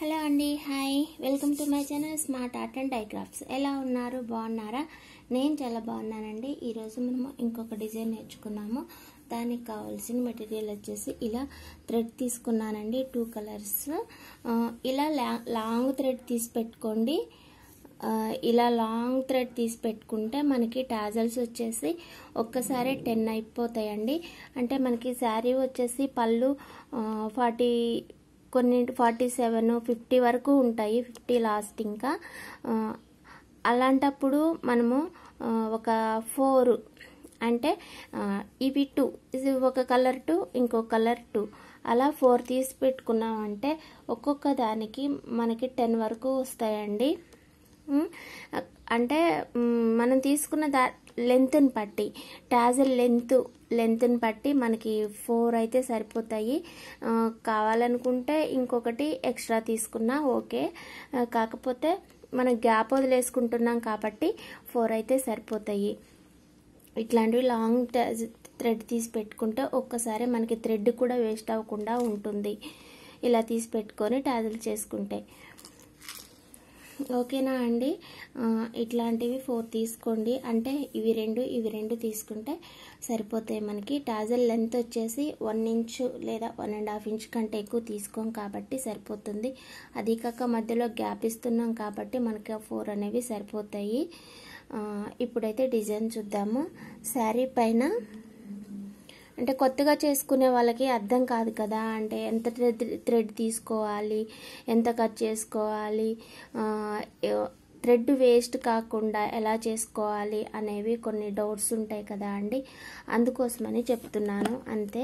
hello అండి hi welcome to my channel smart art and DIY crafts ఎలా ఉన్నారు బాగున్నారా నేను చాలా బాగున్నానండి ఈరోజు మనము ఇంకొక డిజైన్ నేర్చుకున్నాము దానికి కావాల్సిన మెటీరియల్ వచ్చేసి ఇలా థ్రెడ్ తీసుకున్నానండి టూ కలర్స్ ఇలా లా- లాంగ్ థ్రెడ్ తీసి పెట్టుకోండి ఆ, ఇలా లాంగ్ థ్రెడ్ తీసి పెట్టుకుంటే మనకి టాజల్స్ వచ్చేసి ఒక్కసారి టెన్ అయిపోతాయండి అంటే మనకి శారీ వచ్చేసి పళ్ళు ఫార్టీ కొన్ని ఫార్టీ సెవెన్ ఫిఫ్టీ వరకు ఉంటాయి ఫిఫ్టీ లాస్ట్ ఇంకా ఆ, అలాంటప్పుడు మనము ఆ, ఒక ఫోర్ అంటే ఆ, ఇవి టూ ఇది ఒక కలర్ టూ ఇంకో కలర్ టూ అలా ఫోర్ తీసి పెట్టుకున్నామంటే ఒక్కొక్క దానికి మనకి టెన్ వరకు వస్తాయండి ఉమ్, అంటే ఉమ్, మనం తీసుకున్న దా లెంత్ని బట్టి టాజల్ లెంత్ లెంత్ని బట్టి మనకి ఫోర్ అయితే సరిపోతాయి ఆ, కావాలనుకుంటే ఇంకొకటి ఎక్స్ట్రా తీసుకున్నా ఓకే ఆ, కాకపోతే మనం గ్యాప్ వదిలేసుకుంటున్నాం కాబట్టి ఫోర్ అయితే సరిపోతాయి ఇట్లాంటివి లాంగ్ థ్రెడ్ తీసి పెట్టుకుంటే ఒక్కసారి మనకి థ్రెడ్ కూడా వేస్ట్ అవ్వకుండా ఉంటుంది ఇలా తీసి పెట్టుకొని టాజల్ చేసుకుంటే ఓకేనా అండి ఆ, ఇట్లాంటివి ఫోర్ తీసుకోండి అంటే ఇవి రెండు ఇవి రెండు తీసుకుంటే సరిపోతాయి మనకి టాజల్ లెంత్ వచ్చేసి వన్ ఇంచ్ లేదా వన్ అండ్ హాఫ్ ఇంచ్ కంటే ఎక్కువ తీసుకోం కాబట్టి సరిపోతుంది అది కాక మధ్యలో గ్యాప్ ఇస్తున్నాం కాబట్టి మనకి ఆ ఫోర్ అనేవి సరిపోతాయి ఆ, ఇప్పుడైతే డిజైన్ చూద్దాము శారీ పైన అంటే కొత్తగా చేసుకునే వాళ్ళకి అర్థం కాదు కదా అంటే ఎంత థ్రెడ్ థ్రెడ్ తీసుకోవాలి ఎంత కట్ చేసుకోవాలి ఆ, ఏ- థ్రెడ్ వేస్ట్ కాకుండా ఎలా చేసుకోవాలి అనేవి కొన్ని డౌట్స్ ఉంటాయి కదా అండి అందుకోసమని చెప్తున్నాను అంతే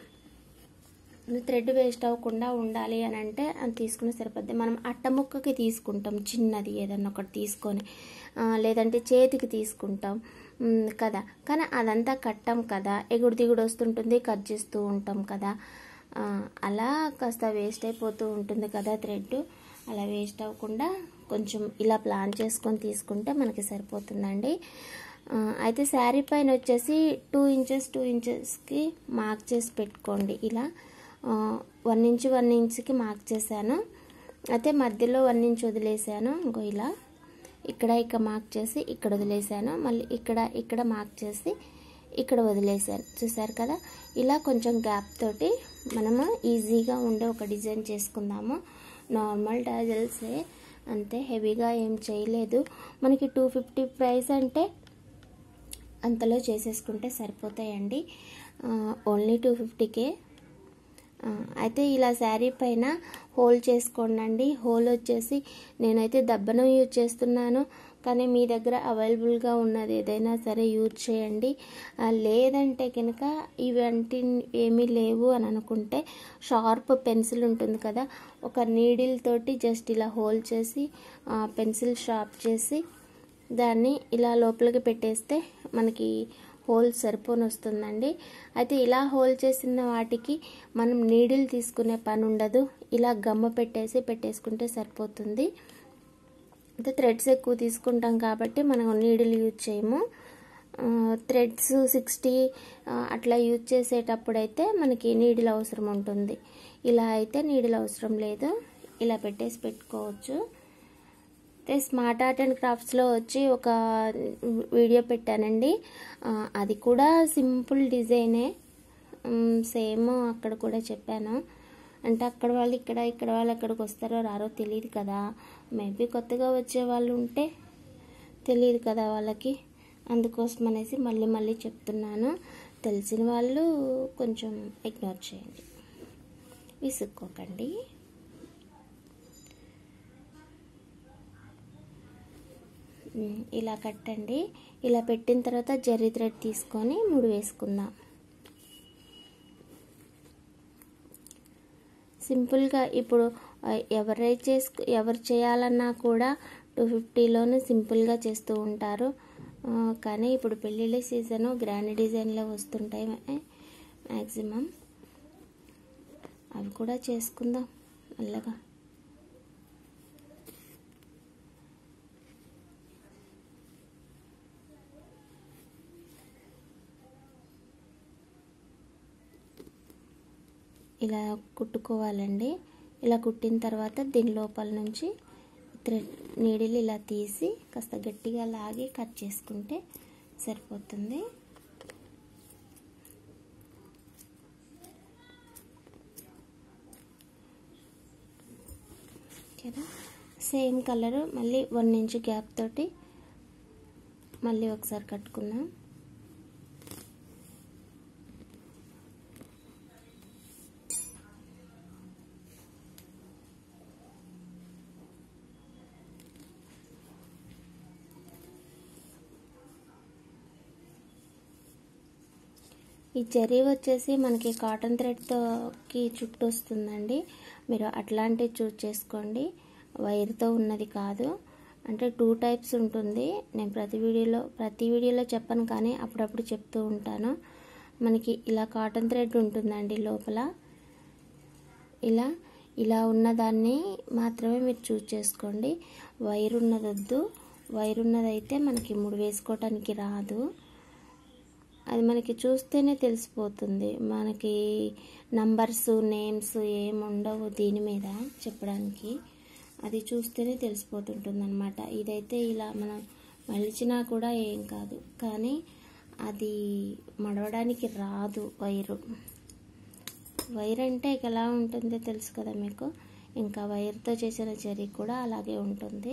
థ్రెడ్ వేస్ట్ అవ్వకుండా ఉండాలి అని అంటే అది తీసుకుని సరిపోద్ది మనం అట్ట ముక్కకి తీసుకుంటాం చిన్నది ఏదన్నా ఒకటి తీసుకొని ఆ, లేదంటే చేతికి తీసుకుంటాం ఉమ్, కదా కానీ అదంతా కట్టం కదా ఎగుడు దిగుడు వస్తుంటుంది కట్ చేస్తూ ఉంటాం కదా ఆ, అలా కాస్త వేస్ట్ అయిపోతూ ఉంటుంది కదా థ్రెడ్ అలా వేస్ట్ అవ్వకుండా కొంచెం ఇలా ప్లాన్ చేసుకొని తీసుకుంటే మనకి సరిపోతుందండి ఆ, అయితే శారీ పైన వచ్చేసి టూ ఇంచెస్ టూ ఇంచెస్కి మార్క్ చేసి పెట్టుకోండి ఇలా వన్ ఇంచ్ వన్ ఇంచ్కి మార్క్ చేశాను అయితే మధ్యలో వన్ ఇంచ్ వదిలేసాను ఇంకో ఇలా ఇక్కడ ఇక్కడ మార్క్ చేసి ఇక్కడ వదిలేసాను మళ్ళీ ఇక్కడ ఇక్కడ మార్క్ చేసి ఇక్కడ వదిలేసాను చూసారు కదా ఇలా కొంచెం గ్యాప్ తోటి మనము ఈజీగా ఉండే ఒక డిజైన్ చేసుకుందాము నార్మల్ టాజల్సే అంతే హెవీగా ఏం చేయలేదు మనకి టూ ఫిఫ్టీ ప్రైస్ అంటే అంతలో చేసేసుకుంటే సరిపోతాయండి ఓన్లీ టూ ఫిఫ్టీకే అయితే ఇలా శారీ పైన హోల్ చేసుకోండి హోల్ వచ్చేసి నేనైతే దబ్బనం యూజ్ చేస్తున్నాను కానీ మీ దగ్గర అవైలబుల్గా ఉన్నది ఏదైనా సరే యూజ్ చేయండి ఆ, లేదంటే కనుక ఇవంటి ఏమీ లేవు అని అనుకుంటే షార్ప్ పెన్సిల్ ఉంటుంది కదా ఒక నీడిల్ తోటి జస్ట్ ఇలా హోల్ చేసి పెన్సిల్ షార్ప్ చేసి దాన్ని ఇలా లోపలికి పెట్టేస్తే మనకి హోల్ సరిపోని వస్తుందండి అయితే ఇలా హోల్ చేసిన వాటికి మనం నీడిల్ తీసుకునే పని ఉండదు ఇలా గమ్మ పెట్టేసి పెట్టేసుకుంటే సరిపోతుంది అయితే థ్రెడ్స్ ఎక్కువ తీసుకుంటాం కాబట్టి మనం నీడిల్ యూజ్ చేయము థ్రెడ్స్ సిక్స్టీ అట్లా యూజ్ చేసేటప్పుడైతే మనకి నీడిల్ అవసరం ఉంటుంది ఇలా అయితే నీడిల్ అవసరం లేదు ఇలా పెట్టేసి పెట్టుకోవచ్చు అయితే స్మార్ట్ ఆర్ట్ అండ్ క్రాఫ్ట్స్లో వచ్చి ఒక వీడియో పెట్టానండి ఆ, అది కూడా సింపుల్ డిజైనే ఉమ్, సేమ్ అక్కడ కూడా చెప్పాను అంటే అక్కడ వాళ్ళు ఇక్కడ ఇక్కడ వాళ్ళు ఎక్కడికి వస్తారో రారో తెలియదు కదా మేబీ కొత్తగా వచ్చే వాళ్ళు ఉంటే తెలియదు కదా వాళ్ళకి అందుకోసం అనేసి మళ్ళీ మళ్ళీ చెప్తున్నాను తెలిసిన వాళ్ళు కొంచెం ఇగ్నోర్ చేయండి విసుక్కోకండి ఉమ్, ఇలా కట్టండి ఇలా పెట్టిన తర్వాత జర్రీ థ్రెడ్ తీసుకొని ముడి వేసుకుందాం సింపుల్గా ఇప్పుడు ఆ, ఎవరై చేసుకు ఎవరు చేయాలన్నా కూడా టూ ఫిఫ్టీలోనే సింపుల్గా చేస్తూ ఉంటారు ఆ, కానీ ఇప్పుడు పెళ్ళిళ్ళ సీజను గ్రాండ్ డిజైన్లో వస్తుంటాయి మ్యాక్సిమం అవి కూడా చేసుకుందాం మెల్లగా ఇలా కుట్టుకోవాలండి ఇలా కుట్టిన తర్వాత దీని లోపల నుంచి థ్రెడ్ నీడిల్ ఇలా తీసి కాస్త గట్టిగా లాగి కట్ చేసుకుంటే సరిపోతుంది ఓకేనా సేమ్ కలర్ మళ్ళీ వన్ ఇంచ్ గ్యాప్ తోటి మళ్ళీ ఒకసారి కట్టుకుందాం ఈ జరీ వచ్చేసి మనకి కాటన్ థ్రెడ్తోకి చుట్టూ వస్తుందండి మీరు అట్లాంటివి చూస్ చేసుకోండి వైర్తో ఉన్నది కాదు అంటే టూ టైప్స్ ఉంటుంది నేను ప్రతి వీడియోలో ప్రతి వీడియోలో చెప్పను కానీ అప్పుడప్పుడు చెప్తూ ఉంటాను మనకి ఇలా కాటన్ థ్రెడ్ ఉంటుందండి లోపల ఇలా ఇలా ఉన్నదాన్ని మాత్రమే మీరు చూస్ చేసుకోండి వైర్ ఉన్నదొద్దు వైర్ ఉన్నదైతే మనకి ముడి వేసుకోవటానికి రాదు అది మనకి చూస్తేనే తెలిసిపోతుంది మనకి నంబర్స్ నేమ్స్ ఏమి ఉండవు దీని మీద చెప్పడానికి అది చూస్తేనే తెలిసిపోతుంటుంది అనమాట ఇదైతే ఇలా మనం మలిచినా కూడా ఏం కాదు కానీ అది మడవడానికి రాదు వైరు వైర్ అంటే ఎలా ఉంటుందో తెలుసు కదా మీకు ఇంకా వైర్తో చేసిన జరీ కూడా అలాగే ఉంటుంది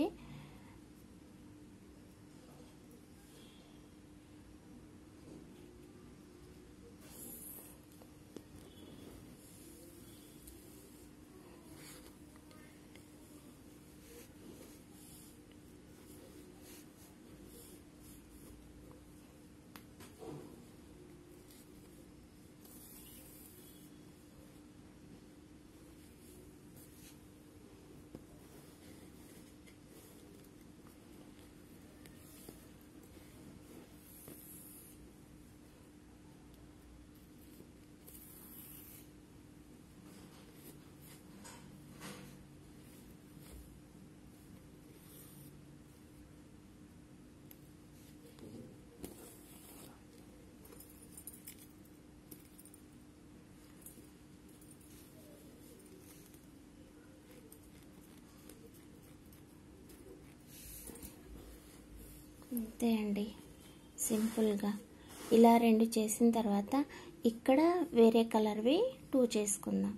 అంతే అండి సింపుల్గా ఇలా రెండు చేసిన తర్వాత ఇక్కడ వేరే కలర్వి టూ చేసుకుందాం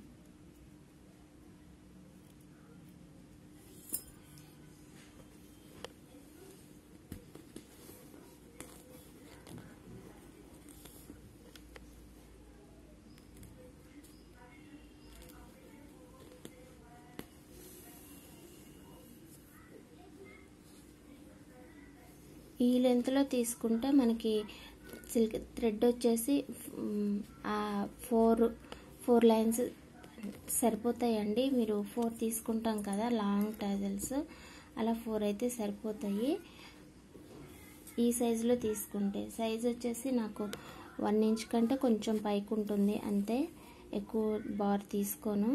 ఈ లెంత్లో తీసుకుంటే మనకి సిల్క్ థ్రెడ్ వచ్చేసి ఫోర్ ఫోర్ లైన్స్ సరిపోతాయండి మీరు ఫోర్ తీసుకుంటాం కదా లాంగ్ టైజల్స్ అలా ఫోర్ అయితే సరిపోతాయి ఈ సైజులో తీసుకుంటే సైజ్ వచ్చేసి నాకు వన్ ఇంచ్ కంటే కొంచెం పైకి ఉంటుంది అంతే ఎక్కువ బార్ తీసుకోను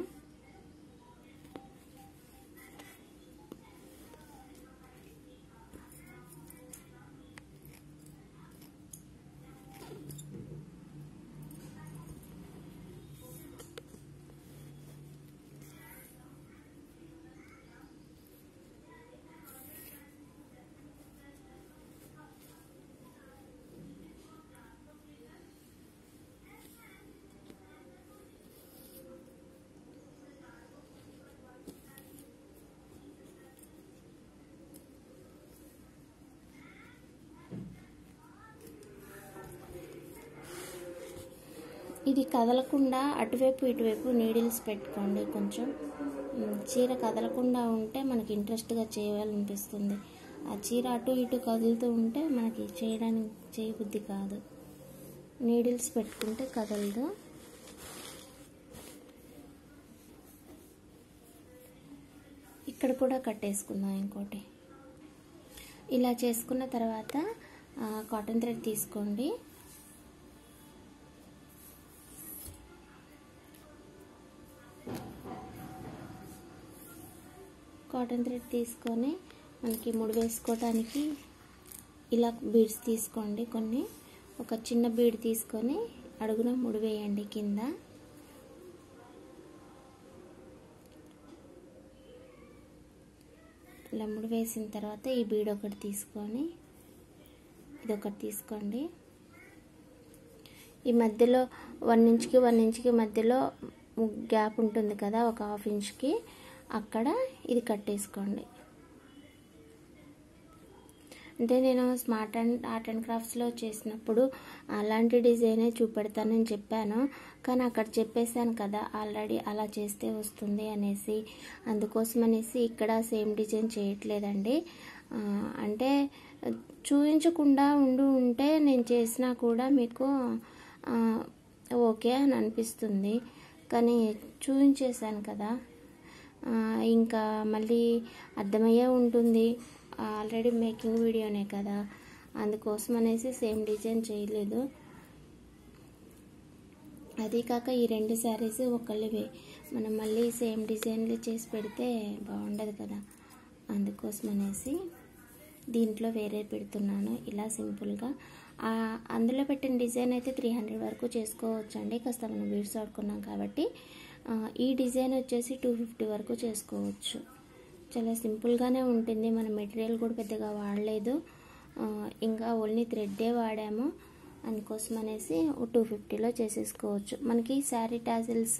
ఇది కదలకుండా అటువైపు ఇటువైపు నీడిల్స్ పెట్టుకోండి కొంచెం ఉమ్, చీర కదలకుండా ఉంటే మనకి ఇంట్రెస్ట్గా చేయాలనిపిస్తుంది ఆ చీర అటు ఇటు కదులుతూ ఉంటే మనకి చేయడానికి చేయబుద్ధి కాదు నీడిల్స్ పెట్టుకుంటే కదలదు ఇక్కడ కూడా కట్టేసుకుందాం ఇంకోటి ఇలా చేసుకున్న తర్వాత ఆ, కాటన్ థ్రెడ్ తీసుకోండి కాటన్ థ్రెడ్ తీసుకొని మనకి ముడి వేసుకోవడానికి ఇలా బీడ్స్ తీసుకోండి కొన్ని ఒక చిన్న బీడ్ తీసుకొని అడుగున ముడి వేయండి కింద ఇలా ముడి వేసిన తర్వాత ఈ బీడ్ ఒకటి తీసుకొని ఇది ఒకటి తీసుకోండి ఈ మధ్యలో వన్ ఇంచ్కి వన్ ఇంచ్కి మధ్యలో గ్యాప్ ఉంటుంది కదా ఒక హాఫ్ ఇంచ్కి అక్కడ ఇది కట్టేసుకోండి అంటే నేను స్మార్ట్ అండ్ ఆర్ట్ అండ్ క్రాఫ్ట్స్లో చేసినప్పుడు అలాంటి డిజైనే చూపెడతానని చెప్పాను కానీ అక్కడ చెప్పేశాను కదా ఆల్రెడీ అలా చేస్తే వస్తుంది అనేసి అందుకోసం అనేసి ఇక్కడ సేమ్ డిజైన్ చేయట్లేదండి ఆ, అంటే చూపించకుండా ఉండి ఉంటే నేను చేసినా కూడా మీకు ఆ, ఓకే అని అనిపిస్తుంది కానీ చూపించేశాను కదా ఆ, ఇంకా మళ్ళీ అర్థమయ్యే ఉంటుంది ఆల్రెడీ మేకింగ్ వీడియోనే కదా అందుకోసం అనేసి సేమ్ డిజైన్ చేయలేదు అది కాక ఈ రెండు శారీస్ ఒకళ్ళవే మనం మళ్ళీ సేమ్ డిజైన్లు చేసి పెడితే బాగుండదు కదా అందుకోసం అనేసి దీంట్లో వేరే పెడుతున్నాను ఇలా సింపుల్గా ఆ, అందులో పెట్టిన డిజైన్ అయితే త్రీ హండ్రెడ్ వరకు చేసుకోవచ్చు అండి కాస్త మనం బీడ్స్ ఆడుకున్నాం కాబట్టి ఆ, ఈ డిజైన్ వచ్చేసి టూ ఫిఫ్టీ వరకు చేసుకోవచ్చు చాలా సింపుల్గానే ఉంటుంది మన మెటీరియల్ కూడా పెద్దగా వాడలేదు ఆ, ఇంకా ఓన్లీ థ్రెడ్డే వాడాము అందుకోసం అనేసి టూ ఫిఫ్టీలో చేసేసుకోవచ్చు మనకి శారీ టాజిల్స్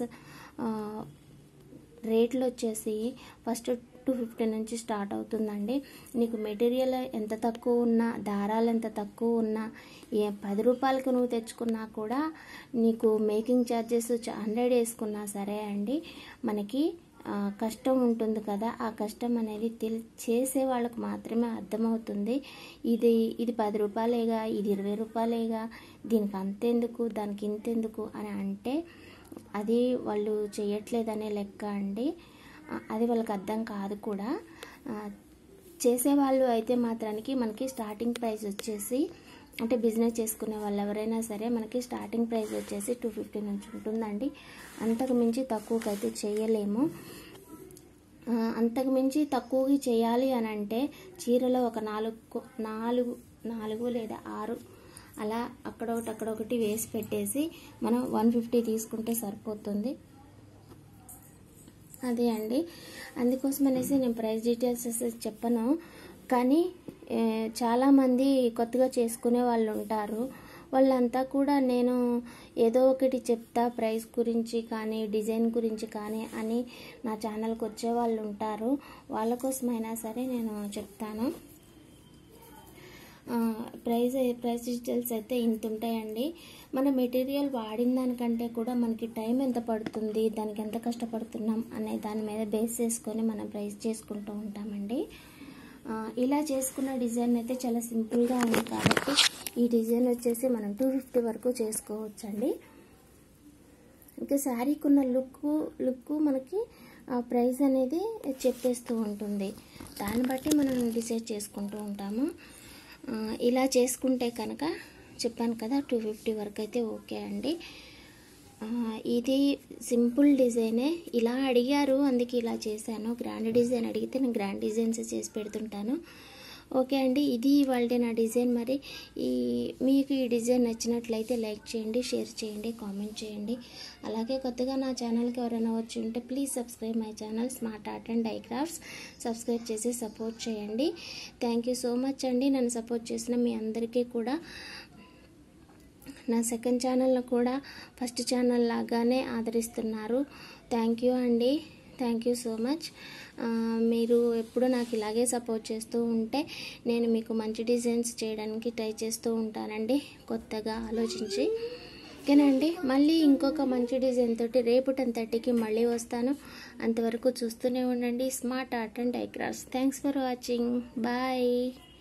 రేట్లు వచ్చేసి ఫస్ట్ టూ ఫిఫ్టీ నుంచి స్టార్ట్ అవుతుందండి నీకు మెటీరియల్ ఎంత తక్కువ ఉన్నా దారాలు ఎంత తక్కువ ఉన్నా ఏ పది రూపాయలకు నువ్వు తెచ్చుకున్నా కూడా నీకు మేకింగ్ ఛార్జెస్ హండ్రెడ్ వేసుకున్నా సరే అండి మనకి ఆ, కష్టం ఉంటుంది కదా ఆ కష్టం అనేది తెలి చేసే వాళ్ళకు మాత్రమే అర్థమవుతుంది ఇది ఇది పది రూపాయలేగా ఇది ఇరవై రూపాయలేగా దీనికి అంతెందుకు దానికి ఇంతెందుకు అని అంటే అది వాళ్ళు చేయట్లేదనే లెక్క అండి ఆ, అది వాళ్ళకి అర్థం కాదు కూడా ఆ, చేసేవాళ్ళు అయితే మాత్రానికి మనకి స్టార్టింగ్ ప్రైస్ వచ్చేసి అంటే బిజినెస్ చేసుకునే వాళ్ళు ఎవరైనా సరే మనకి స్టార్టింగ్ ప్రైస్ వచ్చేసి టూ ఫిఫ్టీ నుంచి ఉంటుందండి అంతకు మించి తక్కువకి అయితే చేయలేము ఆ, అంతకు మించి తక్కువకి చేయాలి అని అంటే చీరలో ఒక నాలుగు నాలుగు నాలుగు లేదా ఆరు అలా అక్కడొకటి అక్కడొకటి వేసి పెట్టేసి మనం వన్ ఫిఫ్టీ తీసుకుంటే సరిపోతుంది అదే అండి అందుకోసం అనేసి నేను ప్రైస్ డీటెయిల్స్ అసలు చెప్పను కానీ ఏ, చాలామంది కొత్తగా చేసుకునే వాళ్ళు ఉంటారు వాళ్ళంతా కూడా నేను ఏదో ఒకటి చెప్తా ప్రైస్ గురించి కానీ డిజైన్ గురించి కానీ అని నా ఛానల్కి వచ్చే వాళ్ళు ఉంటారు వాళ్ళ కోసమైనా సరే నేను చెప్తాను ఆ, ప్రైస్ ప్రైస్ డీటెయిల్స్ అయితే ఇంత ఉంటాయండి మన మెటీరియల్ వాడిన దానికంటే కూడా మనకి టైం ఎంత పడుతుంది దానికి ఎంత కష్టపడుతున్నాం అనే దాని మీద బేస్ చేసుకొని మనం ప్రైస్ చేసుకుంటూ ఉంటామండి ఆ, ఇలా చేసుకున్న డిజైన్ అయితే చాలా సింపుల్గా ఉంది కాబట్టి ఈ డిజైన్ వచ్చేసి మనం టూ ఫిఫ్టీ వరకు చేసుకోవచ్చండి ఇంకా శారీకి ఉన్న లుక్ లుక్ మనకి ఆ ప్రైస్ అనేది చెప్పేస్తూ ఉంటుంది దాన్ని బట్టి మనం డిసైడ్ చేసుకుంటూ ఉంటాము ఆ, ఇలా చేసుకుంటే కనుక చెప్పాను కదా టూ ఫిఫ్టీ వరకు అయితే ఓకే అండి ఆ, ఇది సింపుల్ డిజైనే ఇలా అడిగారు అందుకే ఇలా చేశాను గ్రాండ్ డిజైన్ అడిగితే నేను గ్రాండ్ డిజైన్స్ చేసి పెడుతుంటాను ఓకే అండి ఇది ఇవాళ నా డిజైన్ మరి ఈ మీకు ఈ డిజైన్ నచ్చినట్లయితే లైక్ చేయండి షేర్ చేయండి కామెంట్ చేయండి అలాగే కొత్తగా నా ఛానల్కి ఎవరైనా వచ్చి ఉంటే please subscribe my channel smart art and DIY crafts subscribe చేసి సపోర్ట్ చేయండి థ్యాంక్ యూ సో మచ్ అండి నన్ను సపోర్ట్ చేసిన మీ అందరికీ కూడా నా సెకండ్ ఛానల్ను కూడా ఫస్ట్ ఛానల్ లాగానే ఆదరిస్తున్నారు థ్యాంక్ యూ అండి థ్యాంక్ యూ సో మచ్ ఆ, మీరు ఎప్పుడు నాకు ఇలాగే సపోర్ట్ చేస్తూ ఉంటే నేను మీకు మంచి డిజైన్స్ చేయడానికి ట్రై చేస్తూ ఉంటానండి కొత్తగా ఆలోచించి ఓకేనండి మళ్ళీ ఇంకొక మంచి డిజైన్ తోటి రేపు టెన్ థర్టీకి మళ్ళీ వస్తాను అంతవరకు చూస్తూనే ఉండండి smart art and dye crafts thanks for watching bye